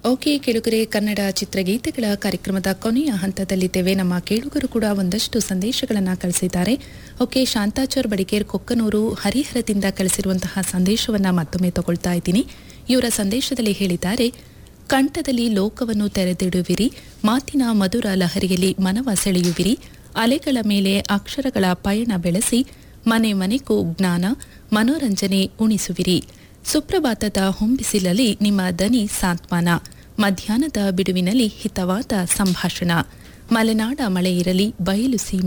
okay ಕೇಳುಗರೆ ಕನ್ನಡ ಚಿತ್ರಗೀತೆಗಳ ಕಾರ್ಯಕ್ರಮದ ಕೊನೆಯ ಹಂತದಲ್ಲಿದ್ದೇವೆ ನಮ್ಮ ಕೇಳುಗರು ಕೂಡ ಒಂದಷ್ಟು ಸಂದೇಶಗಳನ್ನು ಕಳಿಸಿದ್ದಾರೆ ಓಕೆ ಶಾಂತಾಚಾರ್ ಬಡಿಕೇರ್ ಕೊಕ್ಕನೂರು ಹರಿಹರದಿಂದ ಕಳಿಸಿರುವಂತಹ ಸಂದೇಶವನ್ನು ಮತ್ತೊಮ್ಮೆ ತಗೊಳ್ತಾ ಇದ್ದೀನಿ ಇವರ ಸಂದೇಶದಲ್ಲಿ ಹೇಳಿದ್ದಾರೆ ಕಂಠದಲ್ಲಿ ಲೋಕವನ್ನು ತೆರೆದಿಡುವಿರಿ ಮಾತಿನ ಮಧುರ ಲಹರಿಯಲ್ಲಿ ಮನವ ಸೆಳೆಯುವಿರಿ ಅಲೆಗಳ ಮೇಲೆ ಅಕ್ಷರಗಳ ಪಯಣ ಬೆಳೆಸಿ ಮನೆ ಮನೆಗೂ ಜ್ಞಾನ ಮನೋರಂಜನೆ ಉಣಿಸುವಿರಿ ಸುಪ್ರಭಾತದ ಹೊಂಬಿಸಿಲಲ್ಲಿ ನಿಮ್ಮ ದನಿ ಸಾಂತ್ವನ ಮಧ್ಯಾಹ್ನದ ಬಿಡುವಿನಲ್ಲಿ ಹಿತವಾದ ಸಂಭಾಷಣ ಮಲೆನಾಡ ಮಳೆ ಇರಲಿ ಬಯಲು ಸೀಮೆ